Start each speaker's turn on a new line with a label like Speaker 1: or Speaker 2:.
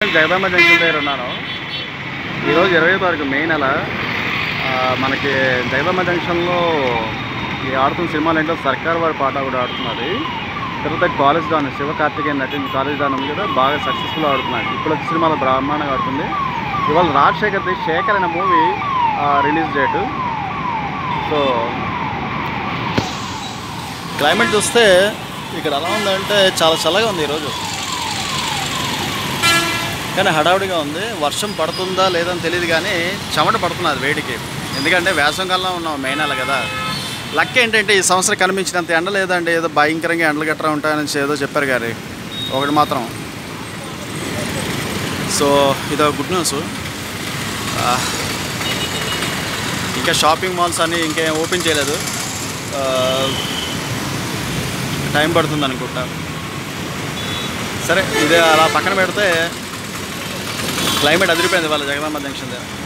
Speaker 1: Jagadamba junction దగ్గర ఉన్నాను ఈరోజు ఇరవై తారీఖు మే నెల ఆ, మనకి జగదాంబ జంక్షన్లో ఈ ఆడుతున్న సినిమాలు ఏంటో సర్కార్ వారి పాట కూడా ఆడుతున్నది తర్వాత కాలేజ్ డాన్ శివకార్తికేయన్ నటించిన కాలేజ్ డాన్ ఉంది కదా బాగా సక్సెస్ఫుల్ ఆడుతున్నాడు ఇప్పుడు వచ్చే సినిమాలో బ్రహ్మాండంగా ఆడుతుంది ఇవాళ రాజశేఖర్ది శేఖర్ అనే movie release date so climate చూస్తే ఇక్కడ ఎలా ఉందంటే చాలా చల్లగా ఉంది ఈరోజు కానీ హడావుడిగా ఉంది వర్షం పడుతుందా లేదని తెలియదు కానీ చెమట పడుతున్నది వేడికి ఎందుకంటే వేసవకాలంలో ఉన్నాం మే నెల కదా లక్ ఏంటంటే ఈ సంవత్సరం కనిపించినంత ఎండ లేదండి ఏదో భయంకరంగా ఎండలు గట్రా ఉంటాయని ఏదో చెప్పారు గారి ఒకటి మాత్రం సో ఇదో గుడ్ న్యూస్ ఆ, ఇంకా షాపింగ్ మాల్స్ అన్నీ ఇంకేం ఓపెన్ చేయలేదు ఆ, టైం పడుతుంది అనుకుంటా సరే ఇదే అలా పక్కన పెడితే క్లైమేట్ అదిరిపోయింది వాళ్ళ జగదాంబ జంక్షన్ దగ్గర